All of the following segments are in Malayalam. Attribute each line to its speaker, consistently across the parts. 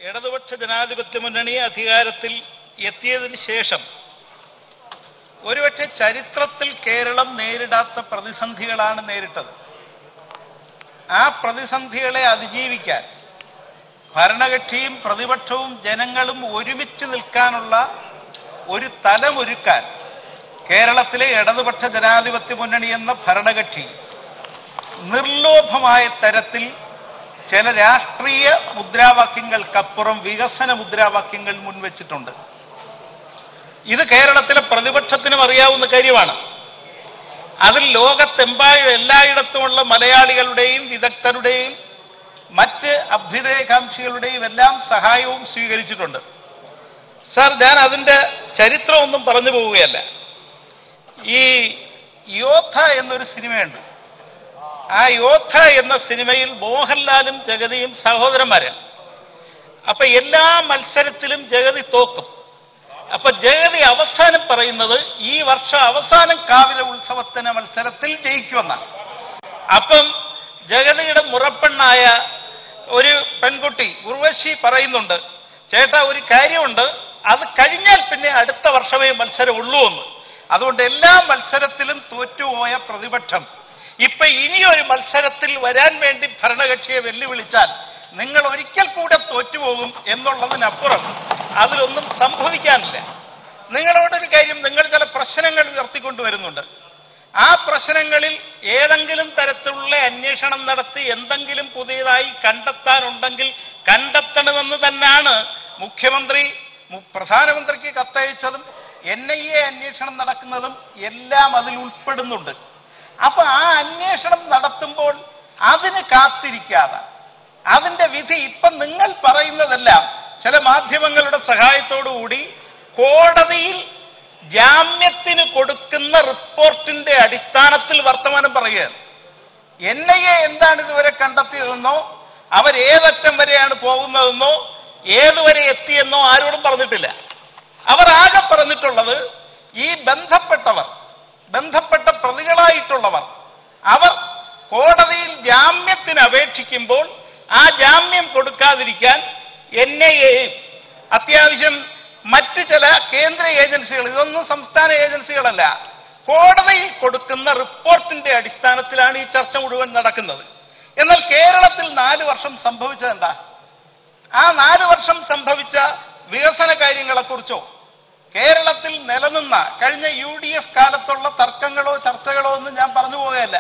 Speaker 1: ഇടതുപക്ഷ ജനാധിപത്യ മുന്നണി അധികാരത്തിൽ എത്തിയതിനു ശേഷം ഒരുപക്ഷെ ചരിത്രത്തിൽ കേരളം നേരിടാത്ത പ്രതിസന്ധികളാണ് നേരിട്ടത് ആ പ്രതിസന്ധികളെ അതിജീവിക്കാൻ ഭരണകക്ഷിയും പ്രതിപക്ഷവും ജനങ്ങളും ഒരുമിച്ച് നിൽക്കാനുള്ള ഒരു തലമൊരുക്കാൻ കേരളത്തിലെ ഇടതുപക്ഷ ജനാധിപത്യ മുന്നണി എന്ന ഭരണകക്ഷി നിർലോഭമായ തരത്തിൽ ചില രാഷ്ട്രീയ മുദ്രാവാക്യങ്ങൾക്കപ്പുറം വികസന മുദ്രാവാക്യങ്ങൾ മുൻവച്ചിട്ടുണ്ട് ഇത് കേരളത്തിലെ പ്രതിപക്ഷത്തിനും അറിയാവുന്ന കാര്യമാണ് അതിൽ ലോകത്തെമ്പാടും എല്ലായിടത്തുമുള്ള മലയാളികളുടെയും വിദഗ്ധരുടെയും മറ്റ് അഭ്യുദയകാംക്ഷികളുടെയും എല്ലാം സഹായവും സ്വീകരിച്ചിട്ടുണ്ട് സാർ ഞാൻ അതിന്റെ ചരിത്രമൊന്നും പറഞ്ഞു പോവുകയല്ല ഈ യോദ്ധ എന്നൊരു സിനിമയുണ്ട് ആ യോദ്ധ എന്ന സിനിമയിൽ മോഹൻലാലും ജഗതിയും സഹോദരന്മാരാണ് അപ്പൊ എല്ലാ മത്സരത്തിലും ജഗതി തോക്കും അപ്പൊ ജഗതി അവസാനം പറയുന്നത് ഈ വർഷം അവസാനം കാവില ഉത്സവത്തിന് മത്സരത്തിൽ ജയിക്കുമെന്നാണ് അപ്പം ജഗതിയുടെ മുറപ്പെണ്ണായ ഒരു പെൺകുട്ടി ഉർവശി പറയുന്നുണ്ട് ചേട്ടാ ഒരു കാര്യമുണ്ട് അത് കഴിഞ്ഞാൽ പിന്നെ അടുത്ത വർഷമേ മത്സരം ഉള്ളൂ എന്ന് അതുകൊണ്ട് എല്ലാ മത്സരത്തിലും തോറ്റുപോയ പ്രതിപക്ഷം ഇപ്പൊ ഇനിയൊരു മത്സരത്തിൽ വരാൻ വേണ്ടി ഭരണകക്ഷിയെ വെല്ലുവിളിച്ചാൽ നിങ്ങൾ ഒരിക്കൽ കൂടെ തോറ്റുപോകും എന്നുള്ളതിനപ്പുറം അതിലൊന്നും സംഭവിക്കാനില്ല നിങ്ങളോടൊരു കാര്യം നിങ്ങൾ ചില പ്രശ്നങ്ങൾ ഉയർത്തിക്കൊണ്ടുവരുന്നുണ്ട് ആ പ്രശ്നങ്ങളിൽ ഏതെങ്കിലും തരത്തിലുള്ള അന്വേഷണം നടത്തി എന്തെങ്കിലും പുതിയതായി കണ്ടെത്താനുണ്ടെങ്കിൽ കണ്ടെത്തണമെന്ന് തന്നെയാണ് മുഖ്യമന്ത്രി മു- പ്രധാനമന്ത്രിക്ക് കത്തയച്ചതും എൻ ഐ എ അന്വേഷണം നടക്കുന്നതും എല്ലാം അതിൽ ഉൾപ്പെടുന്നുണ്ട് അപ്പൊ ആ അന്വേഷണം നടത്തുമ്പോൾ അതിന് കാത്തിരിക്കാതെ അതിന്റെ വിധി ഇപ്പൊ നിങ്ങൾ പറയുന്നതെല്ലാം ചില മാധ്യമങ്ങളുടെ സഹായത്തോടുകൂടി കോടതിയിൽ ജാമ്യത്തിന് കൊടുക്കുന്ന റിപ്പോർട്ടിന്റെ അടിസ്ഥാനത്തിൽ വർത്തമാനം പറയുകയാണ് എൻ ഐ എ എന്താണ് ഇതുവരെ കണ്ടെത്തിയതെന്നോ അവരേതറ്റം വരെയാണ് പോകുന്നതെന്നോ ഏതുവരെ എത്തിയെന്നോ ആരോടും പറഞ്ഞിട്ടില്ല അവർ ആകെ പറഞ്ഞിട്ടുള്ളത് ഈ ബന്ധപ്പെട്ടവർ ബന്ധപ്പെട്ട പ്രതികളായിട്ടുള്ളവർ അവർ കോടതിയിൽ ജാമ്യത്തിന് അപേക്ഷിക്കുമ്പോൾ ആ ജാമ്യം കൊടുക്കാതിരിക്കാൻ എൻ ഐ എ അത്യാവശ്യം മറ്റ് ചില കേന്ദ്ര ഏജൻസികൾ ഇതൊന്നും സംസ്ഥാന ഏജൻസികളല്ല കോടതിയിൽ കൊടുക്കുന്ന റിപ്പോർട്ടിന്റെ അടിസ്ഥാനത്തിലാണ് ഈ ചർച്ച മുഴുവൻ നടക്കുന്നത് എന്നാൽ കേരളത്തിൽ നാല് വർഷം സംഭവിച്ചത് എന്താ ആ നാല് വർഷം സംഭവിച്ച വികസന കാര്യങ്ങളെക്കുറിച്ചോ കേരളത്തിൽ നിലനിന്ന കഴിഞ്ഞ യു ഡി എഫ് കാലത്തുള്ള തർക്കങ്ങളോ ചർച്ചകളോ ഒന്നും ഞാൻ പറഞ്ഞു പോവുകയല്ല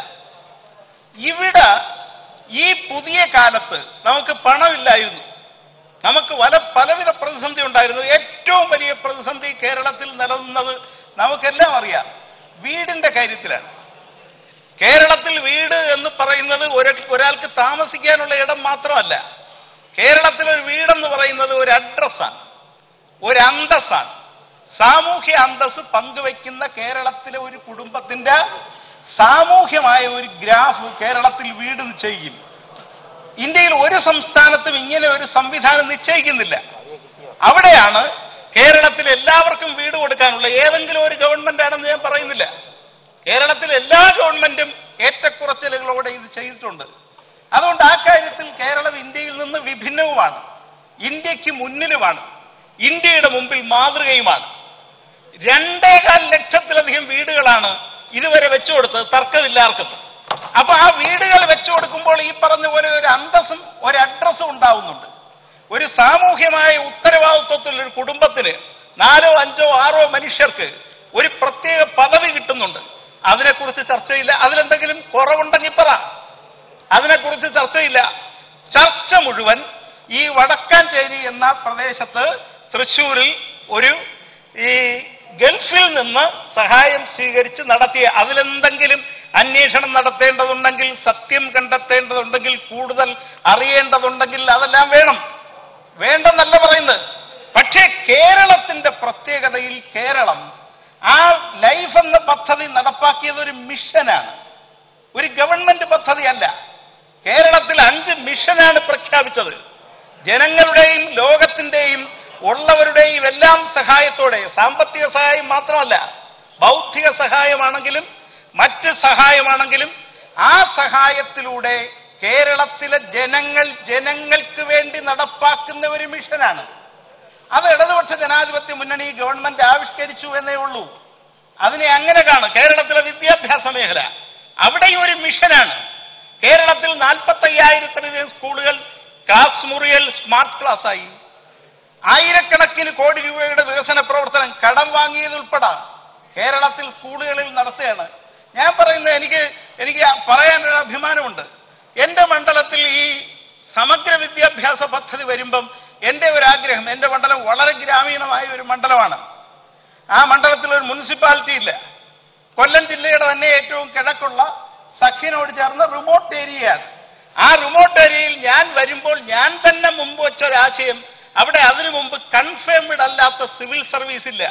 Speaker 1: ഇവിടെ ഈ പുതിയ കാലത്ത് നമുക്ക് പണമില്ലായിരുന്നു നമുക്ക് പല പലവിധ പ്രതിസന്ധി ഉണ്ടായിരുന്നു ഏറ്റവും വലിയ പ്രതിസന്ധി കേരളത്തിൽ നിലനിന്നത് നമുക്കെല്ലാം അറിയാം വീടിന്റെ കാര്യത്തിലാണ് കേരളത്തിൽ വീട് എന്ന് പറയുന്നത് ഒരു- ഒരാൾക്ക് താമസിക്കാനുള്ള ഇടം മാത്രമല്ല കേരളത്തിൽ ഒരു വീടെന്ന് പറയുന്നത് ഒരു അഡ്രസ്സാണ് ഒരു അന്തസ്സാണ് സാമൂഹ്യ അന്തസ് പങ്കുവെക്കുന്ന കേരളത്തിലെ ഒരു കുടുംബത്തിന്റെ സാമൂഹ്യമായ ഒരു ഗ്രാഫ് കേരളത്തിൽ വീട് നിശ്ചയിക്കും ഇന്ത്യയിൽ ഒരു സംസ്ഥാനത്തും ഇങ്ങനെ ഒരു സംവിധാനം നിശ്ചയിക്കുന്നില്ല അവിടെയാണ് കേരളത്തിൽ എല്ലാവർക്കും വീട് കൊടുക്കാനുള്ള ഏതെങ്കിലും ഒരു ഗവൺമെന്റ് ആണെന്ന് ഞാൻ പറയുന്നില്ല കേരളത്തിൽ എല്ലാ ഗവൺമെന്റും ഏറ്റക്കുറച്ചിലുകളോടെ ഇത് ചെയ്തിട്ടുണ്ട് അതുകൊണ്ട് ആ കാര്യത്തിൽ കേരളം ഇന്ത്യയിൽ നിന്ന് വിഭിന്നവുമാണ് ഇന്ത്യക്ക് മുന്നിലുമാണ് ഇന്ത്യയുടെ മുമ്പിൽ മാതൃകയുമാണ് രണ്ടേകാൽ ലക്ഷത്തിലധികം വീടുകളാണ് ഇതുവരെ വെച്ചു കൊടുത്തത് തർക്കമില്ലാർക്കും അപ്പൊ ആ വീടുകൾ വെച്ചു കൊടുക്കുമ്പോൾ ഈ പറഞ്ഞ പോലെ ഒരു അന്തസ്സും ഒരു അഡ്രസ്സും ഉണ്ടാവുന്നുണ്ട് ഒരു സാമൂഹ്യമായ ഉത്തരവാദിത്വത്തിൽ ഒരു കുടുംബത്തിന് നാലോ അഞ്ചോ ആറോ മനുഷ്യർക്ക് ഒരു പ്രത്യേക പദവി കിട്ടുന്നുണ്ട് അതിനെക്കുറിച്ച് ചർച്ചയില്ല അതിലെന്തെങ്കിലും കുറവുണ്ടെങ്കിൽ പറ അതിനെക്കുറിച്ച് ചർച്ചയില്ല ചർച്ച മുഴുവൻ ഈ വടക്കാഞ്ചേരി എന്ന പ്രദേശത്ത് തൃശൂരിൽ ഒരു ഈ ഗൾഫിൽ നിന്ന് സഹായം സ്വീകരിച്ച് നടത്തിയ അതിലെന്തെങ്കിലും അന്വേഷണം നടത്തേണ്ടതുണ്ടെങ്കിൽ സത്യം കണ്ടെത്തേണ്ടതുണ്ടെങ്കിൽ കൂടുതൽ അറിയേണ്ടതുണ്ടെങ്കിൽ അതെല്ലാം വേണം വേണ്ടെന്നല്ല പറയുന്നത് പക്ഷേ കേരളത്തിന്റെ പ്രത്യേകതയിൽ കേരളം ആ ലൈഫ് എന്ന പദ്ധതി നടപ്പാക്കിയത് ഒരു മിഷനാണ് ഒരു ഗവൺമെന്റ് പദ്ധതിയല്ല കേരളത്തിൽ അഞ്ച് മിഷനാണ് പ്രഖ്യാപിച്ചത് ജനങ്ങളുടെയും ലോകത്തിന്റെയും ഉള്ളവരുടെയും എല്ലാം സഹായത്തോടെ സാമ്പത്തിക സഹായം മാത്രമല്ല ബൗദ്ധിക സഹായമാണെങ്കിലും മറ്റ് സഹായമാണെങ്കിലും ആ സഹായത്തിലൂടെ കേരളത്തിലെ ജനങ്ങൾ ജനങ്ങൾക്ക് വേണ്ടി നടപ്പാക്കുന്ന ഒരു മിഷനാണ് അത് ഇടതുപക്ഷ ജനാധിപത്യ മുന്നണി ഗവൺമെന്റ് ആവിഷ്കരിച്ചു എന്നേ ഉള്ളൂ അതിനെ അങ്ങനെ കാണും കേരളത്തിലെ വിദ്യാഭ്യാസ മേഖല അവിടെയും ഒരു മിഷനാണ് കേരളത്തിൽ നാൽപ്പത്തി അയ്യായിരത്തിലധികം സ്കൂളുകൾ ക്ലാസ് മുറികൾ സ്മാർട്ട് ക്ലാസ് ആയി ആയിരക്കണക്കിന് കോടി രൂപയുടെ വികസന പ്രവർത്തനം കടം വാങ്ങിയതുൾപ്പെടെ കേരളത്തിൽ സ്കൂളുകളിൽ നടത്തുകയാണ് ഞാൻ പറയുന്നത് എനിക്ക് എനിക്ക് പറയാനൊരു അഭിമാനമുണ്ട് എന്റെ മണ്ഡലത്തിൽ ഈ സമഗ്ര വിദ്യാഭ്യാസ പദ്ധതി വരുമ്പം എന്റെ ഒരു ആഗ്രഹം എന്റെ മണ്ഡലം വളരെ ഗ്രാമീണമായ ഒരു മണ്ഡലമാണ് ആ മണ്ഡലത്തിൽ ഒരു മുനിസിപ്പാലിറ്റി ഇല്ല കൊല്ലം ജില്ലയുടെ തന്നെ ഏറ്റവും കിഴക്കുള്ള സഖ്യനോട് ചേർന്ന റിമോട്ട് ഏരിയയാണ് ആ റിമോട്ട് ഏരിയയിൽ ഞാൻ വരുമ്പോൾ ഞാൻ തന്നെ മുമ്പ് വെച്ച ഒരാശയം അവിടെ അതിനു മുമ്പ് കൺഫേംഡ് അല്ലാത്ത സിവിൽ സർവീസ് ഇല്ല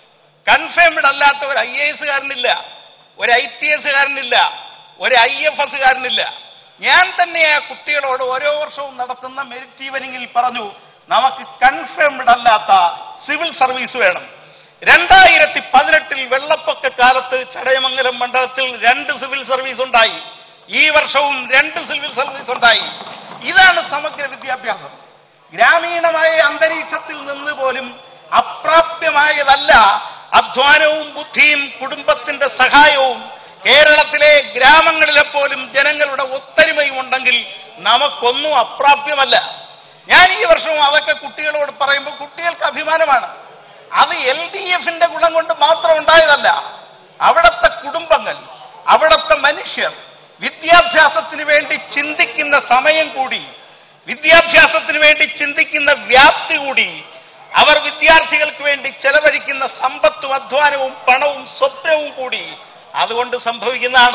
Speaker 1: കൺഫേംഡ് അല്ലാത്ത ഒരു ഐ എ എസുകാരനില്ല ഒരു ഐ പി എസുകാരനില്ല ഒരു ഐ എഫ് എസുകാരനില്ല ഞാൻ തന്നെ ആ കുട്ടികളോട് ഓരോ വർഷവും നടത്തുന്ന മെരിറ്റ് ഈവനിങ്ങിൽ പറഞ്ഞു നമുക്ക് കൺഫേംഡ് അല്ലാത്ത സിവിൽ സർവീസ് വേണം രണ്ടായിരത്തി പതിനെട്ടിൽ വെള്ളപ്പൊക്ക കാലത്ത് ചടയമംഗലം മണ്ഡലത്തിൽ രണ്ട് സിവിൽ സർവീസ് ഉണ്ടായി ഈ വർഷവും രണ്ട് സിവിൽ സർവീസ് ഉണ്ടായി ഇതാണ് സമഗ്ര വിദ്യാഭ്യാസം ഗ്രാമീണമായ അന്തരീക്ഷത്തിൽ നിന്ന് പോലും അപ്രാപ്യമായതല്ല അധ്വാനവും ബുദ്ധിയും കുടുംബത്തിന്റെ സഹായവും കേരളത്തിലെ ഗ്രാമങ്ങളിലെ പോലും ജനങ്ങളുടെ ഒത്തൊരുമയും ഉണ്ടെങ്കിൽ നമുക്കൊന്നും അപ്രാപ്യമല്ല ഞാൻ ഈ വർഷവും അതൊക്കെ കുട്ടികളോട് പറയുമ്പോൾ കുട്ടികൾക്ക് അഭിമാനമാണ് അത് എൽ ഡി എഫിന്റെ ഗുണം കൊണ്ട് മാത്രം ഉണ്ടായതല്ല അവിടുത്തെ കുടുംബങ്ങൾ അവിടുത്തെ മനുഷ്യർ വിദ്യാഭ്യാസത്തിന് വേണ്ടി ചിന്തിക്കുന്ന സമയം കൂടി വിദ്യാഭ്യാസത്തിന് വേണ്ടി ചിന്തിക്കുന്ന വ്യാപ്തി കൂടി അവർ വിദ്യാർത്ഥികൾക്ക് വേണ്ടി ചെലവഴിക്കുന്ന സമ്പത്തും അധ്വാനവും പണവും സ്വപ്നവും കൂടി അതുകൊണ്ട് സംഭവിക്കുന്നതാണ്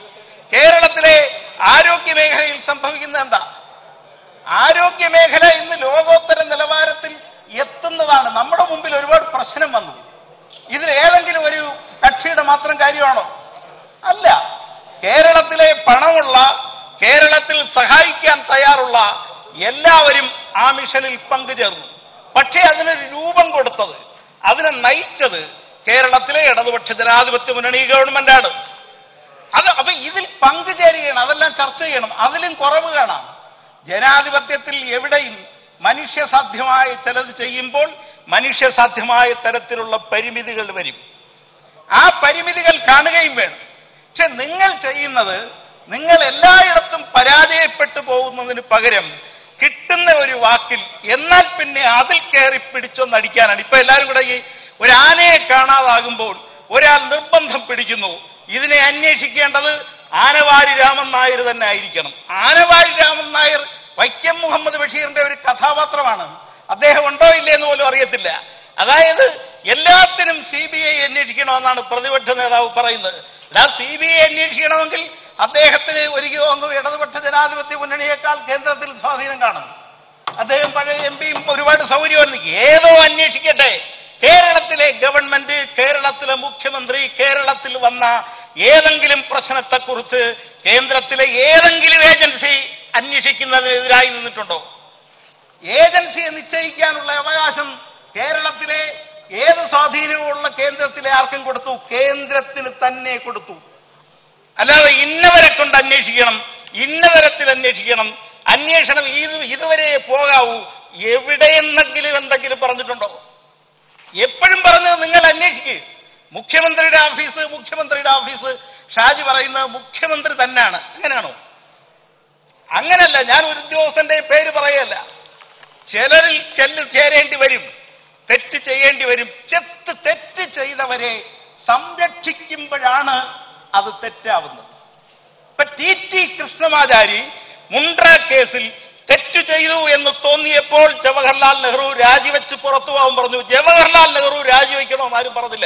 Speaker 1: കേരളത്തിലെ ആരോഗ്യ മേഖലയിൽ സംഭവിക്കുന്ന എന്താ ആരോഗ്യ മേഖല ഇന്ന് ലോകോത്തര നിലവാരത്തിൽ എത്തുന്നതാണ് നമ്മുടെ മുമ്പിൽ ഒരുപാട് പ്രശ്നം വന്നു ഇതിൽ ഏതെങ്കിലും ഒരു കക്ഷിയുടെ മാത്രം കാര്യമാണോ അല്ല കേരളത്തിലെ പണമുള്ള കേരളത്തിൽ സഹായിക്കാൻ തയ്യാറുള്ള എല്ലാവരും ആ മിഷനിൽ പങ്കുചേർന്നു പക്ഷേ അതിനൊരു രൂപം കൊടുത്തത് അതിനെ നയിച്ചത് കേരളത്തിലെ ഇടതുപക്ഷ ജനാധിപത്യ മുന്നണി ഗവൺമെന്റാണ് അത് അപ്പൊ ഇതിൽ പങ്കുചേരുകയാണ് അതെല്ലാം ചർച്ച ചെയ്യണം അതിലും കുറവ് കാണാം ജനാധിപത്യത്തിൽ എവിടെയും മനുഷ്യസാധ്യമായ ചിലത് ചെയ്യുമ്പോൾ മനുഷ്യസാധ്യമായ തരത്തിലുള്ള പരിമിതികൾ വരും ആ പരിമിതികൾ കാണുകയും വേണം പക്ഷെ നിങ്ങൾ ചെയ്യുന്നത് നിങ്ങൾ എല്ലായിടത്തും പരാജയപ്പെട്ടു പോകുന്നതിന് പകരം കിട്ടുന്ന ഒരു വാക്കിൽ എന്നാൽ പിന്നെ അതിൽ കയറി പിടിച്ചൊന്നടിക്കാനാണ് ഇപ്പൊ എല്ലാവരും കൂടെ ഈ ഒരു ആനയെ കാണാതാകുമ്പോൾ ഒരാൾ നിർബന്ധം പിടിക്കുന്നു ഇതിനെ അന്വേഷിക്കേണ്ടത് ആനവാരി രാമൻ നായർ തന്നെ ആയിരിക്കണം ആനവാരി രാമൻ നായർ വൈക്കം മുഹമ്മദ് ബഷീറിന്റെ ഒരു കഥാപാത്രമാണ് അദ്ദേഹം ഉണ്ടോ ഇല്ലേ എന്ന് പോലും അറിയത്തില്ല അതായത് എല്ലാത്തിനും സി ബി ഐ അന്വേഷിക്കണമെന്നാണ് പ്രതിപക്ഷ നേതാവ് പറയുന്നത് ആ സി ബി ഐ അന്വേഷിക്കണമെങ്കിൽ അദ്ദേഹത്തിന് ഒരിക്കലും ഒന്നും ഇടതുപക്ഷ ജനാധിപത്യ മുന്നണിയേക്കാൾ കേന്ദ്രത്തിൽ സ്വാധീനം കാണും അദ്ദേഹം പഴയ എം പിയും ഒരുപാട് സൗകര്യമായിരുന്നു ഏതോ അന്വേഷിക്കട്ടെ കേരളത്തിലെ ഗവൺമെന്റ് കേരളത്തിലെ മുഖ്യമന്ത്രി കേരളത്തിൽ വന്ന ഏതെങ്കിലും പ്രശ്നത്തെക്കുറിച്ച് കേന്ദ്രത്തിലെ ഏതെങ്കിലും ഏജൻസി അന്വേഷിക്കുന്നതിനെതിരായി നിന്നിട്ടുണ്ടോ ഏജൻസിയെ നിശ്ചയിക്കാനുള്ള അവകാശം കേരളത്തിലെ ഏത് സ്വാധീനവുമുള്ള കേന്ദ്രത്തിലെ ആർക്കും കൊടുത്തു കേന്ദ്രത്തിന് തന്നെ കൊടുത്തു അല്ലാതെ ഇന്നവരെ കൊണ്ട് അന്വേഷിക്കണം ഇന്ന തരത്തിൽ അന്വേഷിക്കണം അന്വേഷണം ഇത് ഇതുവരെ പോകാവൂ എവിടെയെന്നെങ്കിലും എന്തെങ്കിലും പറഞ്ഞിട്ടുണ്ടോ എപ്പോഴും പറഞ്ഞത് നിങ്ങൾ അന്വേഷിക്കുക മുഖ്യമന്ത്രിയുടെ ഓഫീസ് മുഖ്യമന്ത്രിയുടെ ഓഫീസ് ഷാജി പറയുന്നത് മുഖ്യമന്ത്രി തന്നെയാണ് അങ്ങനെയാണോ അങ്ങനല്ല ഞാൻ ഒരു ഉദ്യോഗസ്ഥന്റെ പേര് പറയല്ല ചിലരിൽ ചെല്ല് ചേരേണ്ടി വരും തെറ്റ് ചെയ്യേണ്ടി വരും ചെത്ത് തെറ്റ് ചെയ്തവരെ സംരക്ഷിക്കുമ്പോഴാണ് അത് തെറ്റാവുന്നത് ഇപ്പൊ ടി ടി കൃഷ്ണമാചാരി മുണ്ട്ര കേസിൽ തെറ്റ് ചെയ്തു എന്ന് തോന്നിയപ്പോൾ ജവഹർലാൽ നെഹ്റു രാജിവെച്ച് പുറത്തു പോകാൻ പറഞ്ഞു ജവഹർലാൽ നെഹ്റു രാജിവെക്കണമെന്ന് ആരും പറഞ്ഞില്ല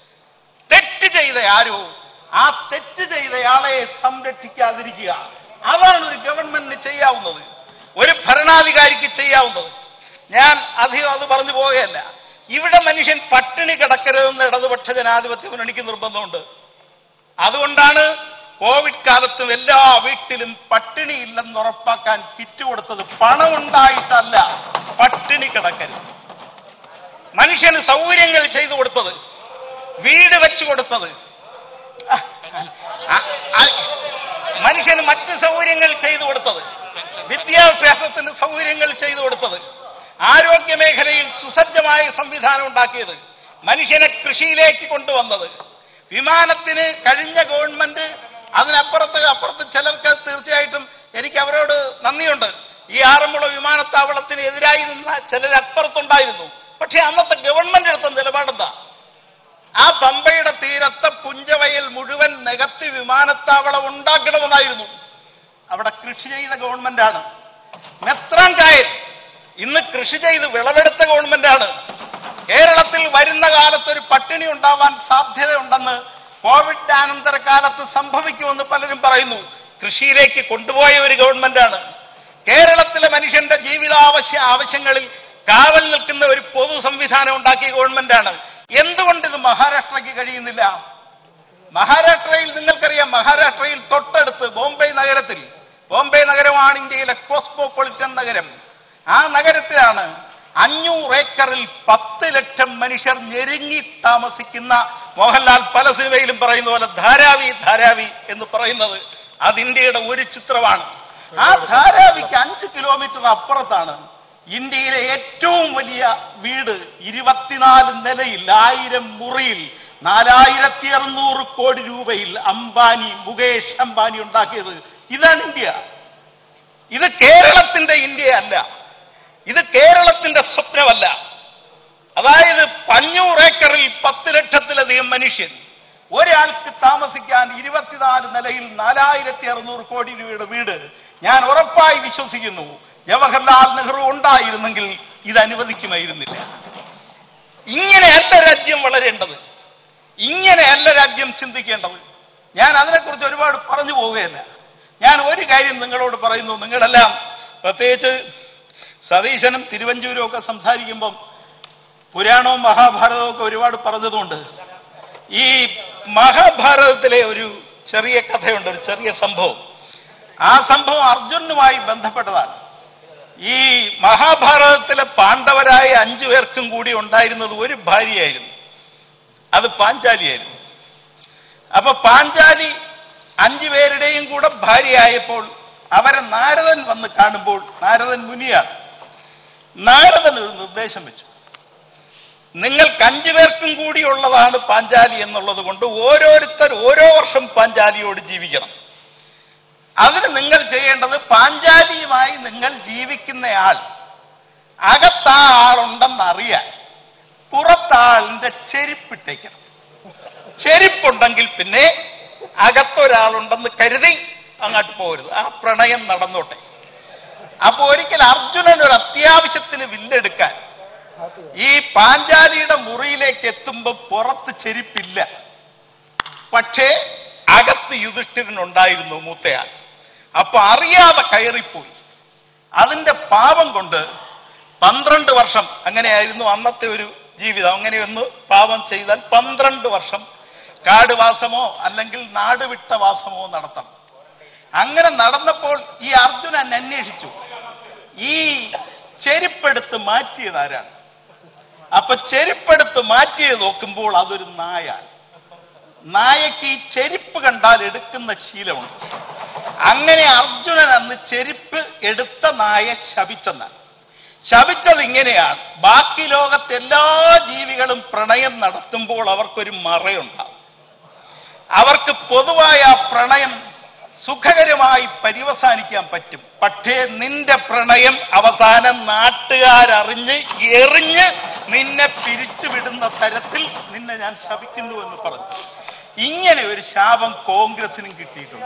Speaker 1: തെറ്റ് ചെയ്ത ആരോ ആ തെറ്റ് ചെയ്തയാളെ സംരക്ഷിക്കാതിരിക്കുക അതാണ് ഒരു ഗവൺമെന്റിന് ചെയ്യാവുന്നത് ഒരു ഭരണാധികാരിക്ക് ചെയ്യാവുന്നത് ഞാൻ അധികം അത് പറഞ്ഞു പോവുകയല്ല ഇവിടെ മനുഷ്യൻ പട്ടിണി കിടക്കരുതെന്ന് ഇടതുപക്ഷ ജനാധിപത്യ മുന്നണിക്ക് നിർബന്ധമുണ്ട് അതുകൊണ്ടാണ് കോവിഡ് കാലത്തും എല്ലാ വീട്ടിലും പട്ടിണി ഇല്ലെന്ന് ഉറപ്പാക്കാൻ കിറ്റ് കൊടുത്തത് പണമുണ്ടായിട്ടല്ല പട്ടിണി കിടക്കരുത് മനുഷ്യന് സൗകര്യങ്ങൾ ചെയ്തു കൊടുത്തത് വീട് വെച്ചു കൊടുത്തത് ആ, ആ, ആ, മനുഷ്യന് മറ്റ് സൗകര്യങ്ങൾ ചെയ്തു കൊടുത്തത് വിദ്യാഭ്യാസത്തിന് സൗകര്യങ്ങൾ ചെയ്തു കൊടുത്തത് ആരോഗ്യ മേഖലയിൽ സുസജ്ജമായ സംവിധാനം ഉണ്ടാക്കിയത് മനുഷ്യനെ കൃഷിയിലേക്ക് കൊണ്ടുവന്നത് വിമാനത്തിന് കഴിഞ്ഞ ഗവൺമെന്റ് അതിനപ്പുറത്ത് അപ്പുറത്ത് ചിലർക്ക് തീർച്ചയായിട്ടും എനിക്ക് അവരോട് നന്ദിയുണ്ട് ഈ ആറന്മുള വിമാനത്താവളത്തിന് എതിരായി നിന്ന ചിലർ അപ്പുറത്തുണ്ടായിരുന്നു പക്ഷെ അന്നത്തെ ഗവൺമെന്റ് എടുത്ത നിലപാടെന്താ ആ പമ്പയുടെ തീരത്തെ പുഞ്ചവയൽ മുഴുവൻ നികത്തി വിമാനത്താവളം ഉണ്ടാക്കണമെന്നായിരുന്നു അവിടെ കൃഷി ചെയ്ത ഗവൺമെന്റാണ് മെത്രാൻകായൽ ഇന്ന് കൃഷി ചെയ്ത് വിളവെടുത്ത ഗവൺമെന്റാണ് കേരളത്തിൽ വരുന്ന കാലത്ത് ഒരു പട്ടിണി ഉണ്ടാവാൻ സാധ്യതയുണ്ടെന്ന് കോവിഡ് അനന്തര കാലത്ത് സംഭവിക്കുമെന്ന് പലരും പറയുന്നു കൃഷിയിലേക്ക് കൊണ്ടുപോയ ഒരു ഗവൺമെന്റാണ് കേരളത്തിലെ മനുഷ്യന്റെ ജീവിതാവശ്യ ആവശ്യങ്ങളിൽ കാവൽ നിൽക്കുന്ന ഒരു പൊതു സംവിധാനം ഉണ്ടാക്കിയ ഗവൺമെന്റാണ് എന്തുകൊണ്ട് ഇത് മഹാരാഷ്ട്രയ്ക്ക് കഴിയുന്നില്ല മഹാരാഷ്ട്രയിൽ നിങ്ങൾക്കറിയാം മഹാരാഷ്ട്രയിൽ തൊട്ടടുത്ത് ബോംബെ നഗരത്തിൽ ബോംബെ നഗരമാണ് ഇന്ത്യയിലെ കോസ്മോപൊളിറ്റൻ നഗരം ആ നഗരത്തിലാണ് അഞ്ഞൂറ് ഏക്കറിൽ പത്ത് ലക്ഷം മനുഷ്യർ ഞെരുങ്ങി താമസിക്കുന്ന മോഹൻലാൽ പല സിനിമയിലും പറയുന്ന പോലെ ധാരാവി ധാരാവി എന്ന് പറയുന്നത് അത് ഇന്ത്യയുടെ ഒരു ചിത്രമാണ് ആ ധാരാവിക്ക് അഞ്ച് കിലോമീറ്റർ അപ്പുറത്താണ് ഇന്ത്യയിലെ ഏറ്റവും വലിയ വീട് ഇരുപത്തിനാല് നിലയിൽ ആയിരം മുറിയിൽ നാലായിരത്തി അറുന്നൂറ് കോടി രൂപയിൽ അംബാനി മുകേഷ് അംബാനി ഉണ്ടാക്കിയത് ഇതാണ് ഇന്ത്യ ഇത് കേരളത്തിന്റെ ഇന്ത്യ അല്ല ഇത് കേരളത്തിന്റെ സ്വപ്നമല്ല അതായത് പഞ്ഞൂറ് ഏക്കറിൽ പത്ത് ലക്ഷത്തിലധികം മനുഷ്യൻ ഒരാൾക്ക് താമസിക്കാൻ ഇരുപത്തിനാല് നിലയിൽ നാലായിരത്തി അറുന്നൂറ് കോടി രൂപയുടെ വീട് ഞാൻ ഉറപ്പായി വിശ്വസിക്കുന്നു ജവഹർലാൽ നെഹ്റു ഉണ്ടായിരുന്നെങ്കിൽ ഇത് അനുവദിക്കുമായിരുന്നില്ല ഇങ്ങനെയല്ല രാജ്യം വളരേണ്ടത് ഇങ്ങനെയല്ല രാജ്യം ചിന്തിക്കേണ്ടത് ഞാൻ അതിനെക്കുറിച്ച് ഒരുപാട് പറഞ്ഞു പോവുകയല്ല ഞാൻ ഒരു കാര്യം നിങ്ങളോട് പറയുന്നു നിങ്ങളെല്ലാം പ്രത്യേകിച്ച് സതീശനും തിരുവഞ്ചൂരും ഒക്കെ സംസാരിക്കുമ്പം പുരാണവും മഹാഭാരതവും ഒക്കെ ഒരുപാട് പറഞ്ഞതുകൊണ്ട് ഈ മഹാഭാരതത്തിലെ ഒരു ചെറിയ കഥയുണ്ട് ഒരു ചെറിയ സംഭവം ആ സംഭവം അർജുനുമായി ബന്ധപ്പെട്ടതാണ് ഈ മഹാഭാരതത്തിലെ പാണ്ഡവരായ അഞ്ചു പേർക്കും കൂടി ഉണ്ടായിരുന്നത് ഒരു ഭാര്യയായിരുന്നു അത് പാഞ്ചാലിയായിരുന്നു അപ്പൊ പാഞ്ചാലി അഞ്ചു പേരുടെയും കൂടെ ഭാര്യയായപ്പോൾ അവരെ നാരദൻ വന്ന് കാണുമ്പോൾ നാരദൻ മുനിയാണ് നാരദൻ ഒരു നിർദ്ദേശം വെച്ചു നിങ്ങൾക്ക് അഞ്ചു പേർക്കും കൂടി ഉള്ളതാണ് പാഞ്ചാലി എന്നുള്ളത് കൊണ്ട് ഓരോരുത്തർ ഓരോ വർഷം പാഞ്ചാലിയോട് ജീവിക്കണം അതിന് നിങ്ങൾ ചെയ്യേണ്ടത് പാഞ്ചാലിയുമായി നിങ്ങൾ ജീവിക്കുന്നയാൾ അകത്താ ആളുണ്ടെന്ന് അറിയാൻ പുറത്താളിന്റെ ചെരുപ്പിട്ടേക്കണം ചെരുപ്പുണ്ടെങ്കിൽ പിന്നെ അകത്തൊരാളുണ്ടെന്ന് കരുതി അങ്ങോട്ട് പോകരുത് ആ പ്രണയം നടന്നോട്ടെ അപ്പൊ ഒരിക്കൽ അർജുനൻ ഒരു അത്യാവശ്യത്തിന് വില്ലെടുക്കാൻ ഈ പാഞ്ചാലിയുടെ മുറിയിലേക്ക് എത്തുമ്പോ പുറത്ത് ചെരുപ്പില്ല പക്ഷേ അകത്ത് യുധിഷ്ഠിരനുണ്ടായിരുന്നു മൂത്തയാൾ അപ്പൊ അറിയാതെ കയറിപ്പോയി അതിന്റെ പാപം കൊണ്ട് പന്ത്രണ്ട് വർഷം അങ്ങനെയായിരുന്നു അന്നത്തെ ഒരു ജീവിതം അങ്ങനെയൊന്ന് പാപം ചെയ്താൽ പന്ത്രണ്ട് വർഷം കാടുവാസമോ അല്ലെങ്കിൽ നാടുവിട്ട വാസമോ നടത്തണം അങ്ങനെ നടന്നപ്പോൾ ഈ അർജുനൻ അന്വേഷിച്ചു ഈ ചെരുപ്പെടുത്ത് മാറ്റിയത് ആരാണ് അപ്പൊ ചെരുപ്പെടുത്ത് മാറ്റിയത് നോക്കുമ്പോൾ അതൊരു നായാണ് നായക്ക് ഈ ചെരുപ്പ് കണ്ടാൽ എടുക്കുന്ന ശീലമുണ്ട് അങ്ങനെ അർജുനൻ അന്ന് ചെരുപ്പ് എടുത്ത നായ ശപിച്ചെന്നാണ് ശപിച്ചത് ഇങ്ങനെയാണ് ബാക്കി ലോകത്തെ എല്ലാ ജീവികളും പ്രണയം നടത്തുമ്പോൾ അവർക്കൊരു മറയുണ്ടാവും അവർക്ക് പൊതുവായ ആ പ്രണയം സുഖകരമായി പര്യവസാനിക്കാൻ പറ്റും പക്ഷേ നിന്റെ പ്രണയം അവസാനം നാട്ടുകാരറിഞ്ഞ് എറിഞ്ഞ് നിന്നെ പിരിച്ചുവിടുന്ന തരത്തിൽ നിന്നെ ഞാൻ ശപിക്കുന്നു എന്ന് പറഞ്ഞു ഇങ്ങനെ ഒരു ശാപം കോൺഗ്രസിനും കിട്ടിയിട്ടുണ്ട്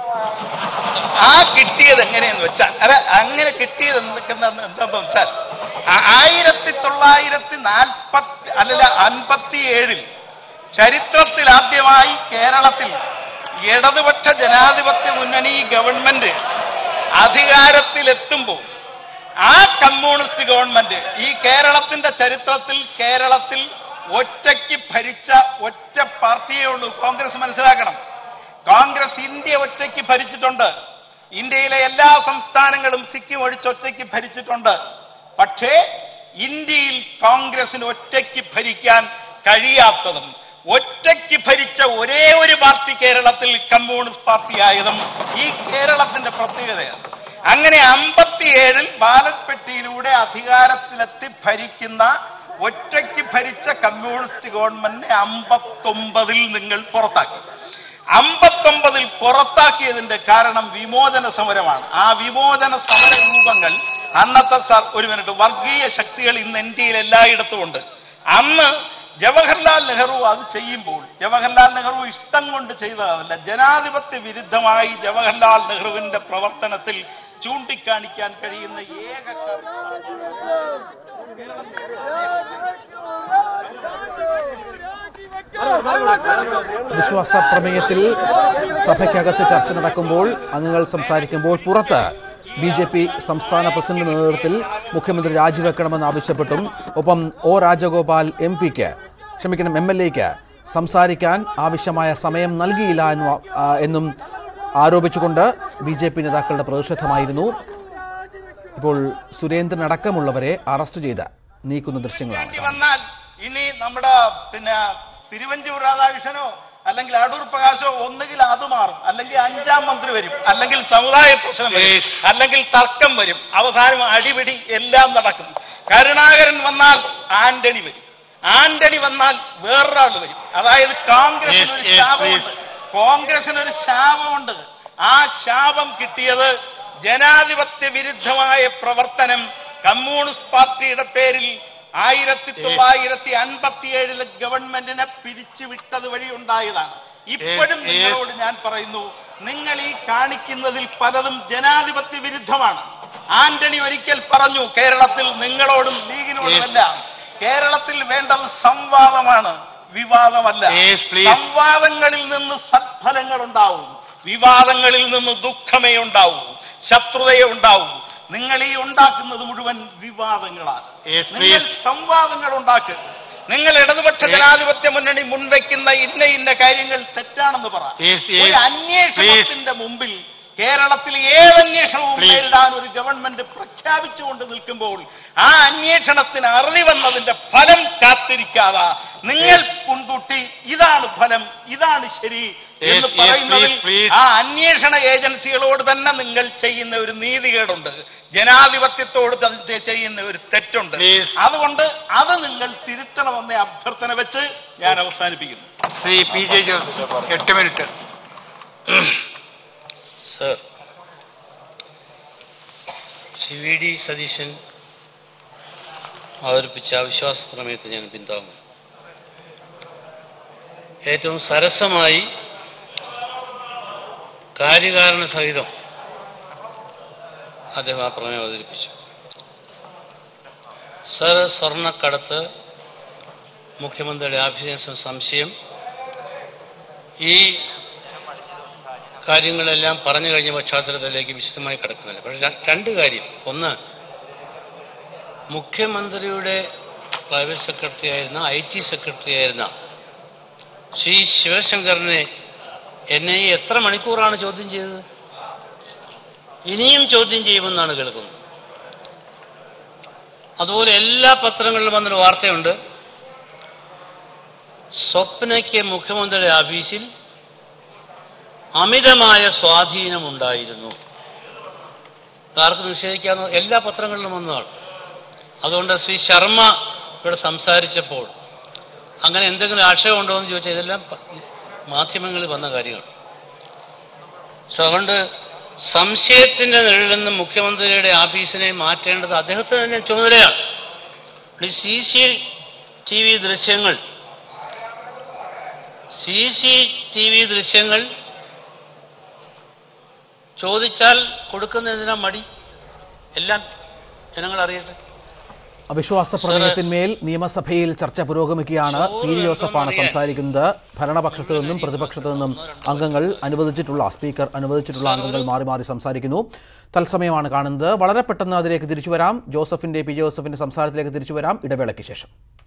Speaker 1: ആ കിട്ടിയത് എങ്ങനെയെന്ന് വെച്ചാൽ അല്ല അങ്ങനെ കിട്ടിയത് എന്തൊക്കെന്ന് എന്താന്ന് വെച്ചാൽ ആ- ആയിരത്തി തൊള്ളായിരത്തി നാൽപ്പത്തി അല്ലല്ല അൻപത്തി ഏഴിൽ ചരിത്രത്തിൽ ആദ്യമായി കേരളത്തിൽ ഇടതുപക്ഷ ജനാധിപത്യ മുന്നണി ഗവൺമെന്റ് അധികാരത്തിലെത്തുമ്പോൾ ആ കമ്മ്യൂണിസ്റ്റ് ഗവൺമെന്റ് ഈ കേരളത്തിന്റെ ചരിത്രത്തിൽ കേരളത്തിൽ ഒറ്റയ്ക്ക് ഭരിച്ച ഒറ്റ പാർട്ടിയേ ഉള്ളൂ കോൺഗ്രസ് മനസ്സിലാക്കണം കോൺഗ്രസ് ഇന്ത്യ ഒറ്റയ്ക്ക് ഭരിച്ചിട്ടുണ്ട് ഇന്ത്യയിലെ എല്ലാ സംസ്ഥാനങ്ങളും സിക്കിം ഒഴിച്ച് ഒറ്റയ്ക്ക് ഭരിച്ചിട്ടുണ്ട് പക്ഷേ ഇന്ത്യയിൽ കോൺഗ്രസിന് ഒറ്റയ്ക്ക് ഭരിക്കാൻ കഴിയാത്തതും ഒറ്റയ്ക്ക് ഭരിച്ച ഒരേ ഒരു പാർട്ടി കേരളത്തിൽ കമ്മ്യൂണിസ്റ്റ് പാർട്ടി ആയതും ഈ കേരളത്തിന്റെ പ്രത്യേകതയാണ് അങ്ങനെ അമ്പത്തിയേഴിൽ ബാലറ്റ് പെട്ടിയിലൂടെ അധികാരത്തിലെത്തി ഭരിക്കുന്ന ഒറ്റയ്ക്ക് ഭരിച്ച കമ്മ്യൂണിസ്റ്റ് ഗവൺമെന്റിനെ അമ്പത്തൊമ്പതിൽ നിങ്ങൾ പുറത്താക്കി അമ്പത്തൊമ്പതിൽ പുറത്താക്കിയതിന്റെ കാരണം വിമോചന സമരമാണ് ആ വിമോചന സമര രൂപങ്ങൾ അന്നത്തെ സർ ഒരു മിനിറ്റ് വർഗീയ ശക്തികൾ ഇന്ന് ഇന്ത്യയിൽ എല്ലായിടത്തും ഉണ്ട് അന്ന് ജവഹർലാൽ നെഹ്റു അത് ചെയ്യുമ്പോൾ ജവഹർലാൽ നെഹ്റു ഇഷ്ടം കൊണ്ട് ചെയ്തതല്ല ജനാധിപത്യ വിരുദ്ധമായി ജവഹർലാൽ നെഹ്റുവിന്റെ പ്രവർത്തനത്തിൽ ചൂണ്ടിക്കാണിക്കാൻ കഴിയുന്ന ഏക കാരണം
Speaker 2: വിശ്വാസ പ്രമേയത്തിൽ സഭയ്ക്കകത്ത് ചർച്ച നടക്കുമ്പോൾ അംഗങ്ങൾ സംസാരിക്കുമ്പോൾ പുറത്ത് ബി ജെ പി സംസ്ഥാന പ്രസിഡന്റ് നേതൃത്വത്തിൽ മുഖ്യമന്ത്രി രാജിവെക്കണമെന്ന് ആവശ്യപ്പെട്ടും ഒപ്പം ഒ രാജഗോപാൽ എം പിക്ക് ക്ഷമിക്കണം എം എൽ എക്ക് സംസാരിക്കാൻ ആവശ്യമായ സമയം നൽകിയില്ല എന്നും ആ, എന്നും ആരോപിച്ചുകൊണ്ട് ബി ജെ പി നേതാക്കളുടെ പ്രതിഷേധമായിരുന്നു ഇപ്പോൾ സുരേന്ദ്രൻ അടക്കമുള്ളവരെ അറസ്റ്റ് ചെയ്ത് നീക്കുന്ന ദൃശ്യങ്ങളാണ്
Speaker 1: ഇനി വന്നാൽ ഇനി നമ്മുടെ പിന്നെ തിരുവഞ്ചൂർ രാധാകൃഷ്ണനോ അല്ലെങ്കിൽ അടൂർ പ്രകാശോ ഒന്നുകിൽ അത് മാറും അല്ലെങ്കിൽ അഞ്ചാം മന്ത്രി വരും അല്ലെങ്കിൽ സമുദായ പ്രശ്നം വരും അല്ലെങ്കിൽ തർക്കം വരും അവസാനം അടിപിടി എല്ലാം നടക്കും കരുണാകരൻ വന്നാൽ ആന്റണി വരും ആന്റണി വന്നാൽ വേറൊരാൾ വരും അതായത് കോൺഗ്രസിന് ഒരു
Speaker 3: Yes, yes,
Speaker 1: ശാപമുണ്ട് കോൺഗ്രസിന് ഒരു ശാപമുണ്ട് ആ ശാപം കിട്ടിയത് ജനാധിപത്യ വിരുദ്ധമായ പ്രവർത്തനം കമ്മ്യൂണിസ്റ്റ് പാർട്ടിയുടെ പേരിൽ ആയിരത്തി തൊള്ളായിരത്തി അൻപത്തിയേഴിലെ ഗവൺമെന്റിനെ പിരിച്ചുവിട്ടത് വഴി ഉണ്ടായതാണ് ഇപ്പോഴും
Speaker 3: Yes, yes.
Speaker 1: നിങ്ങളോട് ഞാൻ പറയുന്നു നിങ്ങൾ ഈ കാണിക്കുന്നതിൽ പലതും ജനാധിപത്യ വിരുദ്ധമാണ് ആന്റണി ഒരിക്കൽ പറഞ്ഞു കേരളത്തിൽ നിങ്ങളോടും ലീഗിനോടുമല്ല കേരളത്തിൽ വേണ്ടത് സംവാദമാണ് വിവാദമല്ല
Speaker 3: Yes, please.
Speaker 1: സംവാദങ്ങളിൽ നിന്ന് സത്ഫലങ്ങൾ ഉണ്ടാവും വിവാദങ്ങളിൽ നിന്ന് ദുഃഖമേ ഉണ്ടാവൂ ശത്രുതയെ ഉണ്ടാവൂ നിങ്ങൾ ഈ ഉണ്ടാക്കുന്നത് മുഴുവൻ വിവാദങ്ങളാണ്
Speaker 3: Yes,
Speaker 1: നിങ്ങൾ
Speaker 3: please.
Speaker 1: സംവാദങ്ങൾ ഉണ്ടാക്കുക നിങ്ങൾ ഇടതുപക്ഷ
Speaker 3: Yes.
Speaker 1: ജനാധിപത്യ മുന്നണി മുൻവെക്കുന്ന ഇന്ന ഇന്ന കാര്യങ്ങൾ തെറ്റാണെന്ന് പറ
Speaker 3: Yes, yes.
Speaker 1: ഒരു അന്വേഷണത്തിന്റെ മുമ്പിൽ കേരളത്തിൽ ഏത് അന്വേഷണവും
Speaker 3: Please.
Speaker 1: നേരിടാൻ ഒരു ഗവൺമെന്റ് പ്രഖ്യാപിച്ചുകൊണ്ട് നിൽക്കുമ്പോൾ ആ അന്വേഷണത്തിന് അറുതി വന്നതിന്റെ ഫലം കാത്തിരിക്കാതെ നിങ്ങൾ മുൻകൂട്ടി ഇതാണ് ഫലം ഇതാണ് ശരി എന്ന്
Speaker 3: Yes, yes,
Speaker 1: പറയുന്നതിൽ
Speaker 3: please, please.
Speaker 1: ആ അന്വേഷണ ഏജൻസികളോട് തന്നെ നിങ്ങൾ ചെയ്യുന്ന ഒരു നീതികേടുണ്ട് ജനാധിപത്യത്തോട് തന്നെ ചെയ്യുന്ന ഒരു തെറ്റുണ്ട്
Speaker 3: Please.
Speaker 1: അതുകൊണ്ട് അത് നിങ്ങൾ തിരുത്തണമെന്ന അഭ്യർത്ഥന വെച്ച് ഞാൻ അവസാനിപ്പിക്കുന്നു
Speaker 3: ശ്രീ പി ജെ ജോസഫ് എട്ട് minute
Speaker 4: sir Shri V D Satheesan അവതരിപ്പിച്ച അവിശ്വാസ പ്രമേയത്തെ ഞാൻ പിന്താങ്ങും ഏറ്റവും സരസമായി കാര്യകാരണ സഹിതം അദ്ദേഹം ആ പ്രമേയം അവതരിപ്പിച്ചു സർ സ്വർണ്ണക്കടത്ത് മുഖ്യമന്ത്രിയുടെ ആഭ്യന്തര സംശയം ഈ കാര്യങ്ങളെല്ലാം പറഞ്ഞു കഴിഞ്ഞ പശ്ചാത്തലത്തിലേക്ക് വിശദമായി കിടക്കുന്നില്ല പക്ഷെ ര- രണ്ട് കാര്യം ഒന്ന് മുഖ്യമന്ത്രിയുടെ പ്രൈവറ്റ് സെക്രട്ടറി ആയിരുന്ന ഐ ടി സെക്രട്ടറി ആയിരുന്ന ശ്രീ ശിവശങ്കറിനെ എന്നെ എത്ര മണിക്കൂറാണ് ചോദ്യം ചെയ്തത് ഇനിയും ചോദ്യം ചെയ്യുമെന്നാണ് കേൾക്കുന്നത് അതുപോലെ എല്ലാ പത്രങ്ങളിലും വന്നൊരു വാർത്തയുണ്ട് സ്വപ്നയ്ക്ക് മുഖ്യമന്ത്രിയുടെ ഓഫീസിൽ അമിതമായ സ്വാധീനമുണ്ടായിരുന്നു ആർക്കും നിഷേധിക്കാവുന്ന എല്ലാ പത്രങ്ങളിലും വന്നതാണ് അതുകൊണ്ട് ശ്രീ ശർമ്മ ഇവിടെ സംസാരിച്ചപ്പോൾ അങ്ങനെ എന്തെങ്കിലും ആക്ഷേപം ഉണ്ടോ എന്ന് ചോദിച്ചാൽ ഇതെല്ലാം പ- മാധ്യമങ്ങളിൽ വന്ന കാര്യമാണ് സോ അതുകൊണ്ട് സംശയത്തിന്റെ നിഴലിൽ നിന്ന് മുഖ്യമന്ത്രിയുടെ ഓഫീസിനെ മാറ്റേണ്ടത് അദ്ദേഹത്തിന് തന്നെ ചുമതലയാണ് ഈ സി സി ടി വി ദൃശ്യങ്ങൾ സി സി ടി വി ദൃശ്യങ്ങൾ ചോദിച്ചാൽ കൊടുക്കുന്നതിനാ മടി എല്ലാം ജനങ്ങൾ അറിയട്ടെ
Speaker 2: അവിശ്വാസ പ്രമേയത്തിന്മേൽ നിയമസഭയിൽ ചർച്ച പുരോഗമിക്കുകയാണ് പി ഡി ജോസഫാണ് സംസാരിക്കുന്നത് ഭരണപക്ഷത്തു നിന്നും പ്രതിപക്ഷത്തു നിന്നും അംഗങ്ങൾ അനുവദിച്ചിട്ടുള്ള സ്പീക്കർ അനുവദിച്ചിട്ടുള്ള അംഗങ്ങൾ മാറി മാറി സംസാരിക്കുന്നു തത്സമയമാണ് കാണുന്നത് വളരെ പെട്ടെന്ന് അതിലേക്ക് തിരിച്ചു വരാം ജോസഫിന്റെ പി ജോസഫിന്റെ സംസാരത്തിലേക്ക് തിരിച്ചു വരാം ഇടവേളയ്ക്ക് ശേഷം